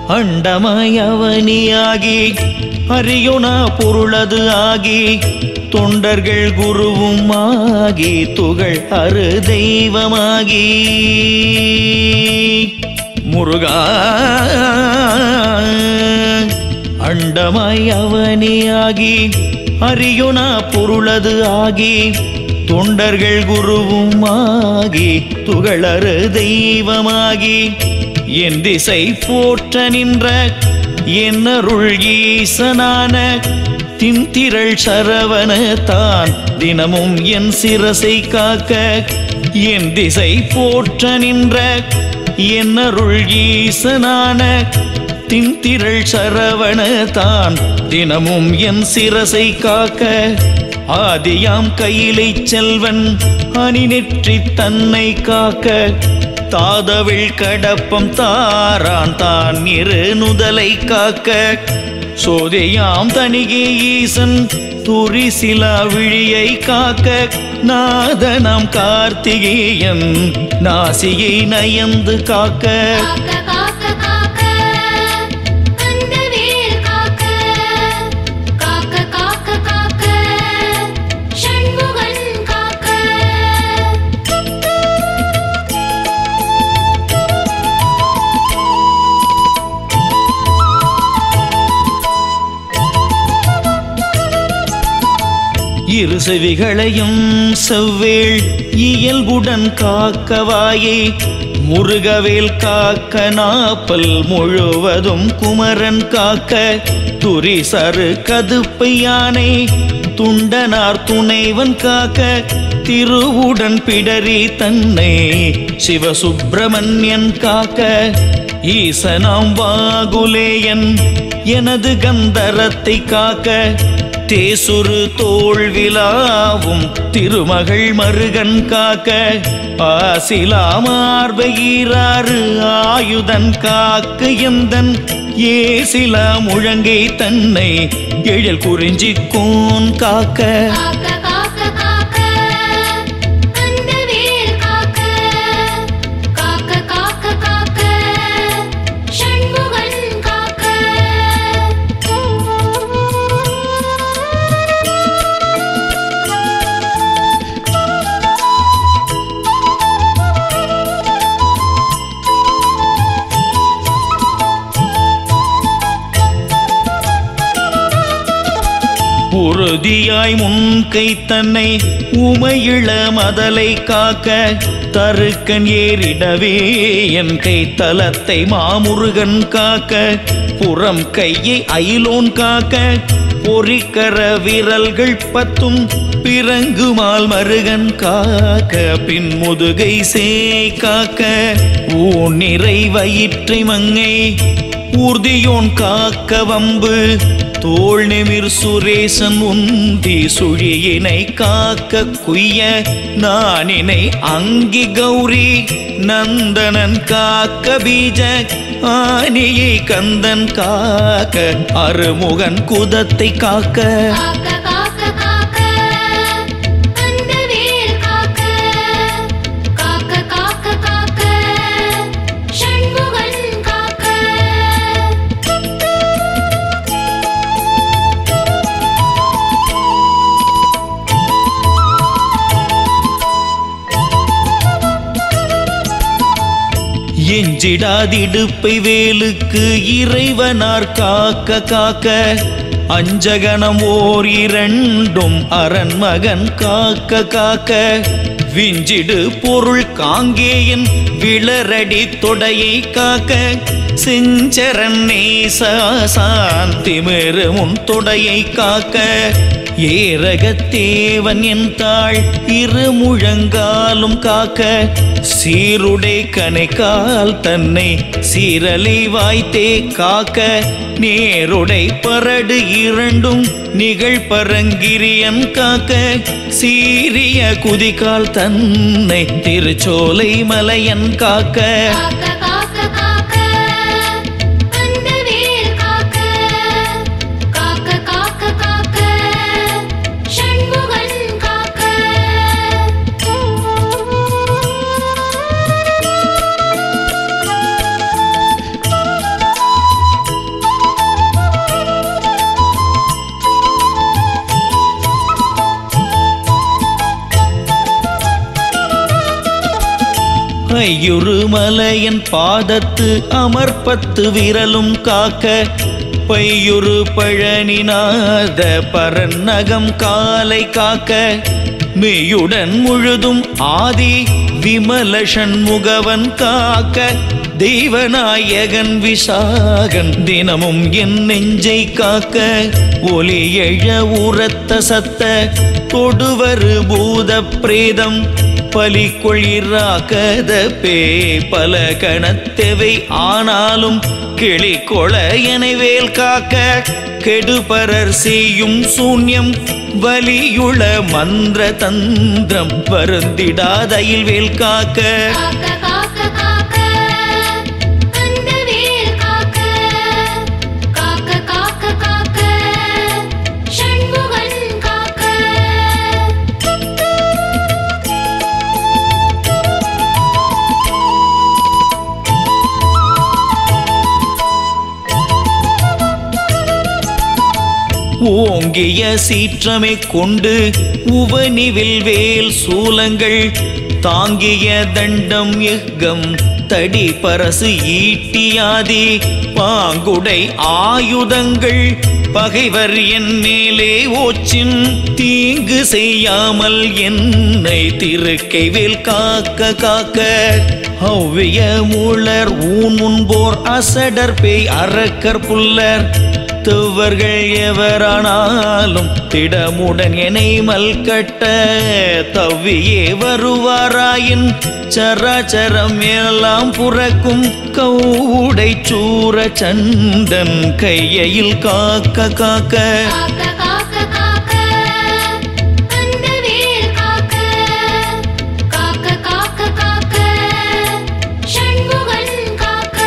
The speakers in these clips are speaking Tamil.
அண்டமாய் அவனியாகி அரியுணா பொருளது ஆகி தொண்டர்கள் குருவும் ஆகி துகள் அரு தெய்வமாகி முருகா அண்டமாய் அவனியாகி அரியுணா பொருளது ஆகி தொண்டர்கள் குருவும் ஆகி துகளறு தெய்வமாகி என் திசை போற்ற நின்ற என்னருள் ஈசனான தின்திரள் சரவண தான் தினமும் என் சிரசை காக்க என் திசை போற்ற நின்ற என்னருள் ஈசனான தின்திரள் சரவண தான் தினமும் என் சிரசை காக்க ஆதியாம் கையிலை செல்வன் அணிநெற்றி தன்னை காக்க தாதவிள் கடப்பம் தாரான் தான் இரு நுதலை காக்க சோதையாம் தணிகை ஈசன் துரிசிலா விழியை காக்க நாதனாம் கார்த்திகேயன் நாசியை நயந்து காக்க காக்க காக்க காக்க கந்தவேல் காக்க காக்க காக்க காக்க ஷண்முகன் காக்க இரு செவிகளையும் செவ்வேள் இயல்புடன் காக்கவாயே முருகவேல் காக்க நாப்பல் முழுவதும் குமரன் காக்க துரிசரு கதுப்பை யானை துண்டனார் துணைவன் காக்க திருவுடன் பிடரி தன்னை சிவசுப்பிரமணியன் காக்க ஈசனாம் வாகுலேயன் எனது கந்தரத்தை காக்க தேசுரு தோல்விலாவும் திருமகள் மருகன் காக்க ஆசிலா மார்பகீராறு ஆயுதன் காக்க எந்தன் ஏசிலா முழங்கை தன்னை எழில் குறிஞ்சி கோன் காக்க காக்க காக்க காக்க கந்தவேல் காக்க காக்க காக்க காக்க ஷண்முகன் காக்க உறுதியாய் முன்கை தன்னை உமையிள மதலை காக்க தருக்கன் ஏறிடவே என் கை தலத்தை மாமுருகன் காக்க புறம் கையை அயிலோன் காக்க பொறிக்கர விரல்கள் பத்தும் பிறங்குமால் மருகன் காக்க பின் முதுகை சே காக்க ஊன் நிறை வயிற்றை மங்கை ஊர்தியோன் காக்க வம்பு தோள் நிமிர் சுரேசன் உந்தி சுழியினை காக்க குய்ய நானினை அங்கி கௌரி நந்தனன் காக்க பீஜ ஆனியை கந்தன் காக்க அருமுகன் குதத்தை காக்க காக்க காக்க காக்க கந்தவேல் காக்க காக்க காக்க காக்க ஷண்முகன் காக்க எஞ்சிடாதிடுப்பை வேலுக்கு இறைவனார் காக்க காக்க அஞ்சகணம் ஓர் இரண்டும் அரண்மகன் காக்க காக்க விஞ்சிடு பொருள் காங்கேயன் விளரடி தொடையை காக்க செஞ்சரன் நேசாசான் திமிரு முன் தொடையை காக்க ஏரகத்தேவன் என் தாள் இரு முழங்காலும் காக்க சீருடை கணைக்கால் தன்னை சீரலை வாய்த்தே காக்க நேருடை பரடு இரண்டும் நிகழ் பரங்கிரியன் காக்க சீரிய குதிகால் தன்னை திருச்சோலை மலையன் காக்க காக்க காக்க காக்க கந்தவேல் காக்க காக்க காக்க காக்க ஷண்முகன் காக்க ஐயுறு மலையன் பாதத்து அமர்பத்து விரலும் காக்க பையுறு பழனிநாத பரநகம் காலை காக்க மெய்யுடன் முழுதும் ஆதி விமல சண்முகவன் காக்க தெய்வநாயகன் விசாகன் தினமும் என் நெஞ்சை காக்க ஒலி எழ உரத்த சத்த தொடுவரு பூத பிரேதம் பலிக்கொழிராக்கத பே பல கணத்தெவை ஆனாலும் கிளி கொள எனவேல் காக்க கெடுபரர் செய்யும் சூன்யம் வலியுள மந்திர தந்திரம் வருந்திடாதையில் வேல் காக்க காக்க காக்க காக்க கந்தவேல் காக்க காக்க காக்க காக்க சண்முகன் காக்க ஓங்கிய சீற்றமை கொண்டு உவனிவில் வேல் சூலங்கள் தாங்கிய தண்டம் எஃகம் தடி பரசு ஈட்டியாதி பாங்குடை ஆயுதங்கள் பகைவர் என் மேலே ஓச்சின் தீங்கு செய்யாமல் என்னை திருக்கை வேல் காக்க காக்க ஹவ்விய மூளர் ஊன் முன்போர் அசடர் பேய் அரக்கர் புல்லர் துவர்கள் எவரானாலும் திடமுடன் என்னை மல்கட்ட தவ்வியே வருவாராயின் சராச்சரம் எல்லாம் புறக்கும் கவுடை சூர சண்டன் கையில் காக்க காக்க காக்க காக்க காக்க கந்தவேல் காக்க காக்க காக்க காக்க சண்முகன் காக்க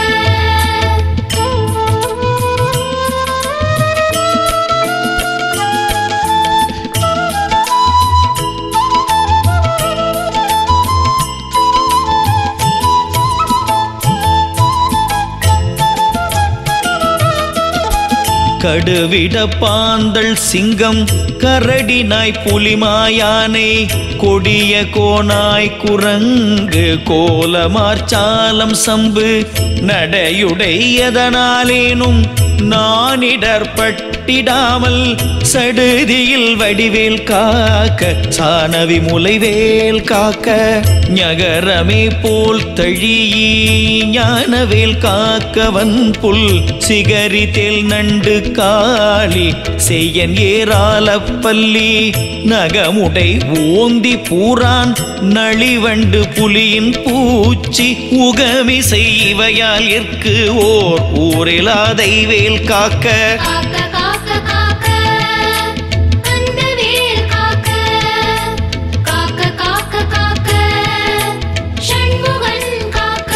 கடுவிட பாந்தள் சிங்கம் கரடினாய் புலிமாயானை கொடிய கோனாய் குரங்கு கோலமார்ச்சாலம் சம்பு நடையுடையதனாலேனும் நானிடற்பட்டிடாமல் சடுதியில் வடிவேல் காக்க சானவி முலைவேல் காக்க ஞகரமே போல் தழியீ ஞானவேல் காக்கவன் புல் சிகரி தேல் நண்டு காளி செய்யன் ஏரால பல்லி நகமுடை ஓந்தி பூரான் நளிவண்டு புலியின் பூச்சி உகமி செய்வையால் இற்கு ஓர் ஊரிலாதை வேல் காக்க காக்க காக்க காக்க கந்தவேல் காக்க காக்க காக்க காக்க சண்முகன் காக்க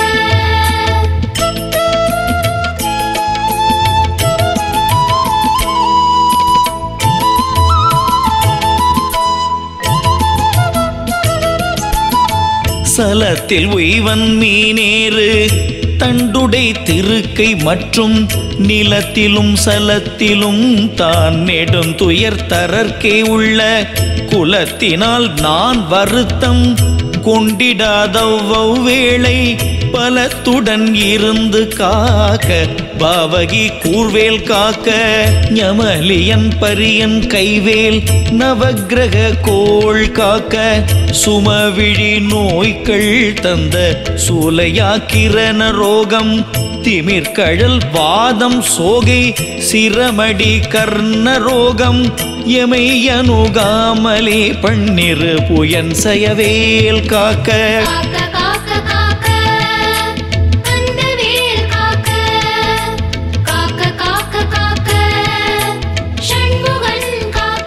சலத்தில் உய்வன் மீனேறு தண்டுடை திருக்கை மற்றும் நிலத்திலும் சலத்திலும் தான் நெடும் துயர் தரற்கே உள்ள குலத்தினால் நான் வருத்தம் கொண்டிடாதவ்வேளை பலத்துடன் இருந்து காக்க பாவகி கூர்வேல் காக்க ஞமலியன் பரியன் கைவேல் நவக்கிரக கோள் காக்க சுமவிழி நோய்கள் தந்த சூலையாக்கிரண ரோகம் திமிர்கழல் வாதம் சோகை சிரமடி கர்ண ரோகம் எமை அணுகாமலே பன்னிரு புயன் சயவேல் காக்க காக்க காக்க காக்க கந்தவேல் காக்க காக்க காக்க காக்க சண்முகன் காக்க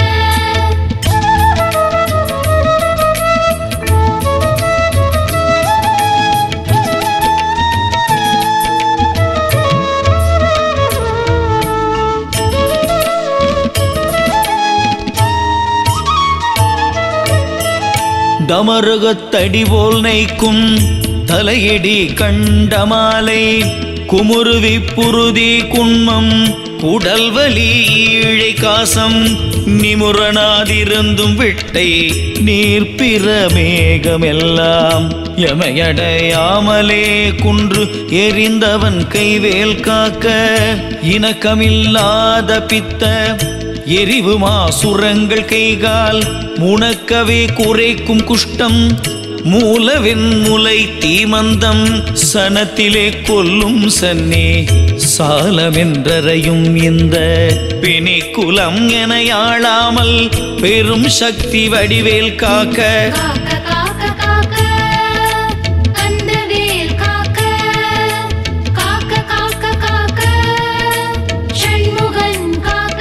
டமருகத்தடி போல் நைக்கும் தலையிடி கண்டமாலை குமுருவி புருதி குன்மம் குடல்வலி ஈழை காசம் நிமுரணாதிருந்தும் விட்டை நீர்ப்பிற மேகமெல்லாம் எமையடையாமலே குன்று எரிந்தவன் கைவேல் காக்க இணக்கமில்லாத பித்த எரிவு மாசுரங்கள் கைகால் முனக்கவே குறைக்கும் குஷ்டம் மூலவெண் முலை தீமந்தம் சனத்திலே கொல்லும் சன்னே சாலமென்றறையும் இந்த பிணிக்குலம் என யாழாமல் பெரும் சக்தி வடிவேல் காக்க காக்க காக்க காக்க கந்தவேல் காக்க காக்க காக்க காக்க ஷண்முகன் காக்க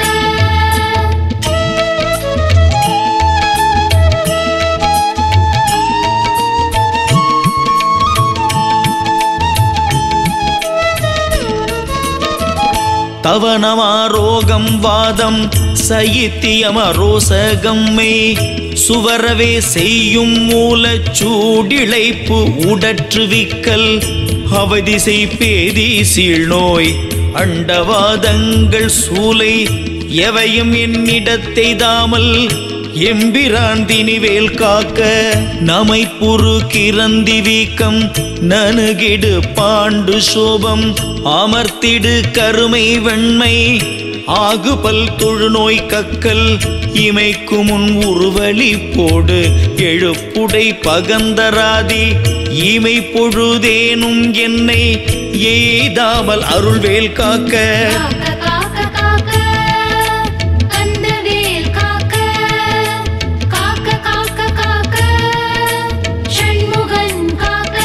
தவனமாரோகம் வாதம் சைத்தியமரோசகம்மை சுவரவே செய்யும் மூலச் சூடிழைப்பு உடற்றுவிக்கல் அவதிசை பேதி சீழ்நோய் அண்டவாதங்கள் சூலை எவையும் என்னிடத்தை தாமல் எம்பிரான் திணிவேல் காக்க நமை புரு கிரந்தி வீக்கம் நனுகிடு பாண்டு சோபம் அமர்த்திடு கருமை வெண்மை ஆகுபல் தொழுநோய் கக்கல் இமைக்கு முன் உருவலி போடு எழுப்புடை பகந்தராதி இமை பொழுதேனும் என்னை எய்தாமல் அருள்வேல் காக்க காக்க காக்க காக்க கந்தவேல் காக்க காக்க காக்க காக்க ஷண்முகன் காக்க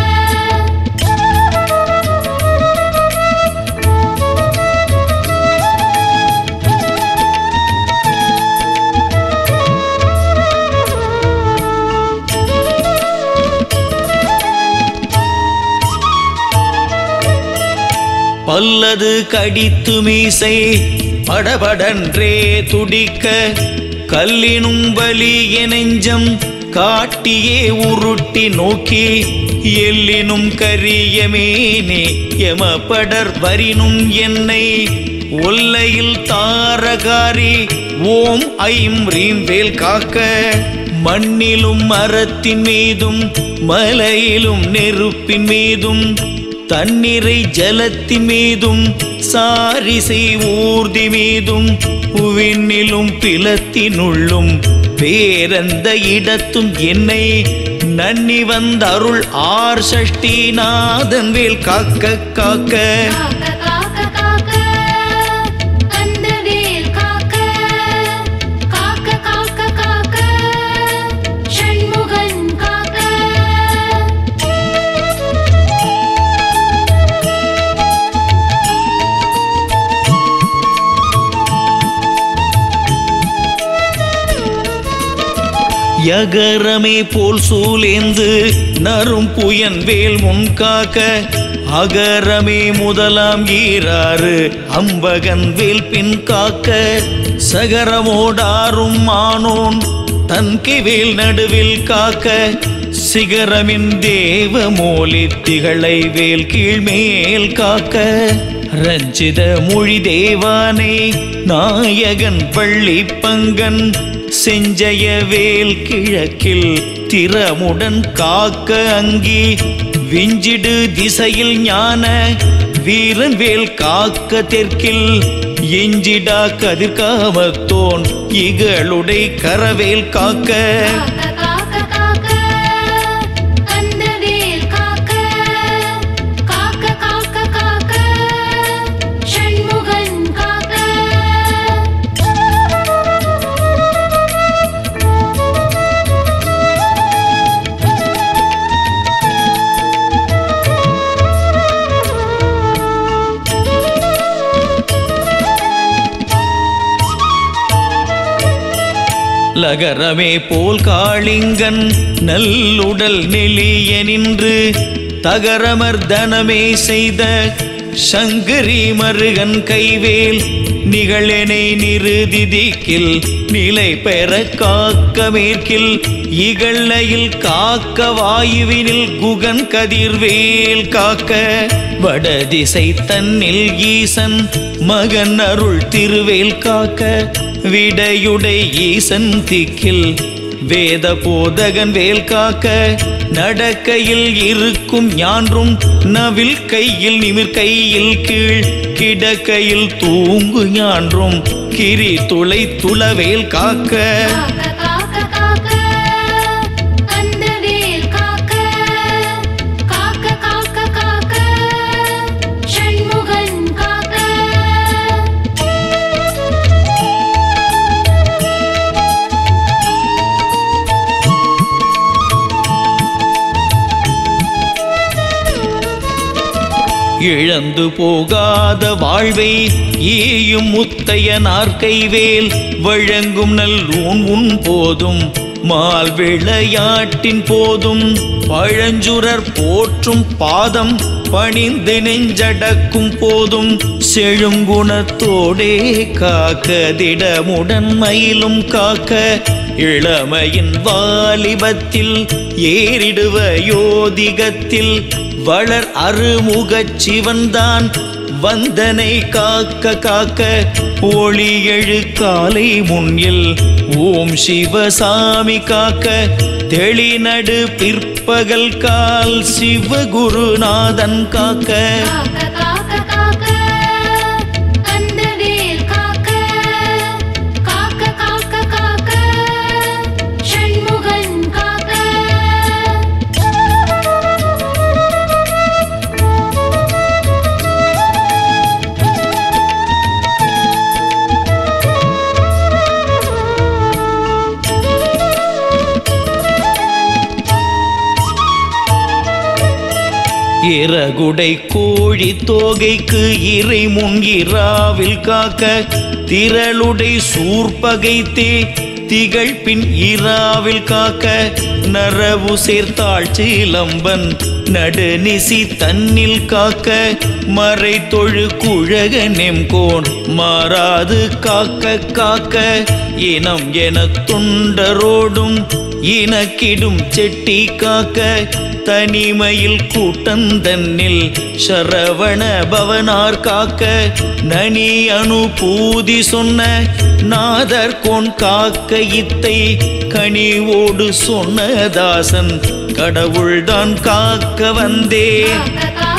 பல்லது கடித்து மீசை படபடன்றே துடிக்க கல்லினும் வலிய நெஞ்சம் காட்டியே உருட்டி நோக்கி எல்லினும் கரிய மேனே எமபடர் வரினும் என்னை ஒல்லையில் தாரகாரி ஓம் ஐம் ரீம் வேல் காக்க மண்ணிலும் மரத்தின் மீதும் மலையிலும் நெருப்பின் மீதும் தண்ணீரை ஜலத்தின் மீதும் சாரிசை ஊர்தி மீதும் விண்ணிலும் பிலத்தினுள்ளும் பேரந்த இடத்தும் என்னை நன்னி வந்த அருள் ஆர் சஷ்டி நாதன் வேல் காக்க காக்க காக்க காக்க காக்க கந்தவேல் காக்க காக்க காக்க காக்க ஷண்முகன் காக்க யகரமே போல் சூலேந்து நரும் புயன் வேல் முன்காக்க அகரமே முதலாம் ஈராறு அம்பகன் வேல் பின் காக்க சகரமோடாரும் மானோன் தன்கை வேல் நடுவில் காக்க சிகரமின் தேவ மோலி திகழை வேல் கீழ்மேல் காக்க ரஞ்சித மொழி தேவானே நாயகன் பள்ளி பங்கன் செஞ்சய வேல் கிழக்கில் திறமுடன் காக்க அங்கி விஞ்சிடு திசையில் ஞான வீரன் வேல் காக்க தெற்கில் எஞ்சிடா கதிர்காமத்தோன் இகளுடை கரவேல் காக்க காக்க காக்க காக்க கந்தவேல் காக்க காக்க காக்க காக்க ஷண்முகன் காக்க லகரமே போல் காளிங்கன் நல்லுடல் நெளிய நின்று தகரமர்தனமே செய்த சங்கரி மருகன் கைவேல் நிகழெனை நிருதிதிக்கில் நிலை பெற காக்க மேற்கில் இகழ்லையில் காக்க வாயுவினில் குகன் கதிர்வேல் காக்க வடதிசை தன்னில் ஈசன் மகன் அருள் திருவேல் காக்க விடையுடை ஈசன் திக்கில் வேத போதகன் வேல் காக்க நடக்கையில் இருக்கும் ஞான்றும் நவில் கையில் நிமிர் கையில் கீழ் கிடக்கையில் தூங்கு ஞான்றும் கிரி துளை துளவேல் காக்க காக்க காக்க காக்க கந்தவேல் காக்க காக்க காக்க காக்க ஷண்முகன் காக்க இழந்து போகாத வாழ்வை ஈயும் முத்தைய நாற்கைவேல் வழங்கும் நல்லூன் உன் போதும் மால் விளையாட்டின் போதும் பழஞ்சுரர் போற்றும் பாதம் பணிந்து நெஞ்சடக்கும் போதும் செழுங்குணத்தோடே காக்க திடமுடன் மயிலும் காக்க இளமையின் வாலிபத்தில் ஏறிடுவ யோதிகத்தில் வளர் அருமுகச் சிவன்தான் வந்தனை காக்க காக்க ஒளி எழு காலை முன்னில் ஓம் சிவசாமி காக்க தெளிநடு பிற்பகல் கால் சிவகுருநாதன் காக்க காக்க காக்க காக்க கந்தவேல் காக்க காக்க காக்க காக்க ஷண்முகன் காக்க இறகுடை கோழி தோகைக்கு இறை முன் இராவில் காக்க திரளுடை சூர்பகைத்தே திகழ் பின் இராவில் காக்க நரவு சேர்த்தாள் சீலம்பன் நடுநிசி தன்னில் காக்க மறை தொழு குழக நெம்கோன் மாறாது காக்க காக்க இனம் என தொண்டரோடும் இனக்கிடும் செட்டி காக்க தனிமையில் கூட்டந்தன்னில் சரவண பவனார் காக்க நனி அனுபூதி சொன்ன நாதர் கோன் காக்க இத்தை கனிவோடு சொன்ன தாசன் கடவுள்தான் காக்க வந்தே காக்க